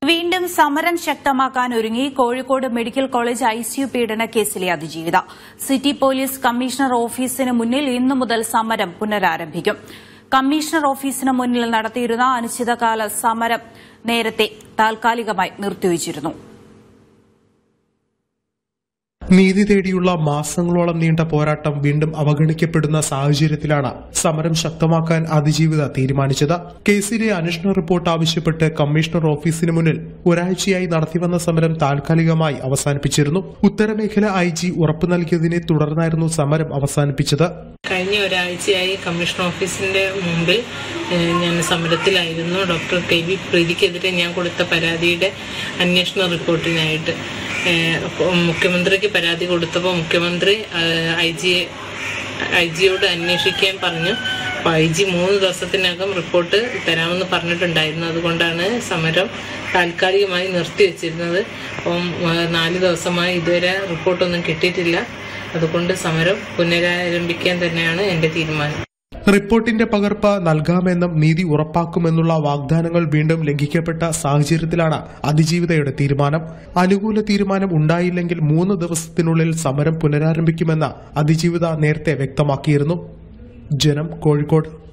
വീണ്ടും സമരം ശക്തമാക്കാൻ ഒരുങ്ങി കോഴിക്കോട് മെഡിക്കൽ കോളേജ് ഐസിയു പീഡന കേസിലെ അതിജീവിത സിറ്റി പോലീസ് കമ്മീഷണർ ഓഫീസിന് മുന്നിൽ ഇന്നു മുതൽ സമരം പുനരാരംഭിക്കും കമ്മീഷണർ ഓഫീസിന് മുന്നിൽ നടത്തിയിരുന്ന അനിശ്ചിതകാല സമരം നേരത്തെ താൽക്കാലികമായി നിർത്തിവച്ചിരുന്നു നീതി തേടിയുള്ള മാസങ്ങളോളം നീണ്ട പോരാട്ടം വീണ്ടും അവഗണിക്കപ്പെടുന്ന സാഹചര്യത്തിലാണ് സമരം ശക്തമാക്കാൻ അതിജീവിത തീരുമാനിച്ചത് കേസിലെ അന്വേഷണ റിപ്പോർട്ട് ആവശ്യപ്പെട്ട് കമ്മീഷണർ ഓഫീസിന് മുന്നിൽ ഒരാഴ്ചയായി നടത്തിവന്ന സമരം താൽക്കാലികമായി അവസാനിപ്പിച്ചിരുന്നു ഉത്തരമേഖല ഐ ജി ഉറപ്പു നൽകിയതിനെ തുടർന്നായിരുന്നു സമരം അവസാനിപ്പിച്ചത് കഴിഞ്ഞ ഒരാഴ്ചയായി കമ്മീഷൻ ഓഫീസിന്റെ മുമ്പിൽ ഏഹ്, ഞാൻ സമരത്തിലായിരുന്നു ഡോക്ടർ കെ വി പ്രീതിക്കെതിരെ ഞാൻ കൊടുത്ത പരാതിയുടെ അന്വേഷണ റിപ്പോർട്ടിനായിട്ട് ഏഹ്, അപ്പോൾ മുഖ്യമന്ത്രിക്ക് പരാതി കൊടുത്തപ്പോൾ മുഖ്യമന്ത്രി ഐ ജി ഐ ജിയോട് അന്വേഷിക്കാൻ പറഞ്ഞു അപ്പോൾ ഐ ജി മൂന്ന് ദിവസത്തിനകം റിപ്പോർട്ട് തരാമെന്ന് പറഞ്ഞിട്ടുണ്ടായിരുന്നു അതുകൊണ്ടാണ് സമരം താൽക്കാലികമായി നിർത്തിവെച്ചിരുന്നത് അപ്പം ഏഹ്, നാല് ദിവസമായി ഇതുവരെ റിപ്പോർട്ടൊന്നും കിട്ടിയിട്ടില്ല അതുകൊണ്ട് സമരം പുനരാരംഭിക്കാൻ തന്നെയാണ് എൻ്റെ തീരുമാനം റിപ്പോർട്ടിന്റെ പകർപ്പ് നൽകാമെന്നും നീതി ഉറപ്പാക്കുമെന്നുള്ള വാഗ്ദാനങ്ങൾ വീണ്ടും ലംഘിക്കപ്പെട്ട സാഹചര്യത്തിലാണ് അതിജീവിതയുടെ തീരുമാനം അനുകൂല തീരുമാനം ഉണ്ടായില്ലെങ്കിൽ മൂന്ന് ദിവസത്തിനുള്ളിൽ സമരം പുനരാരംഭിക്കുമെന്ന് അതിജീവിത നേരത്തെ വ്യക്തമാക്കിയിരുന്നു ജനം കോഴിക്കോട്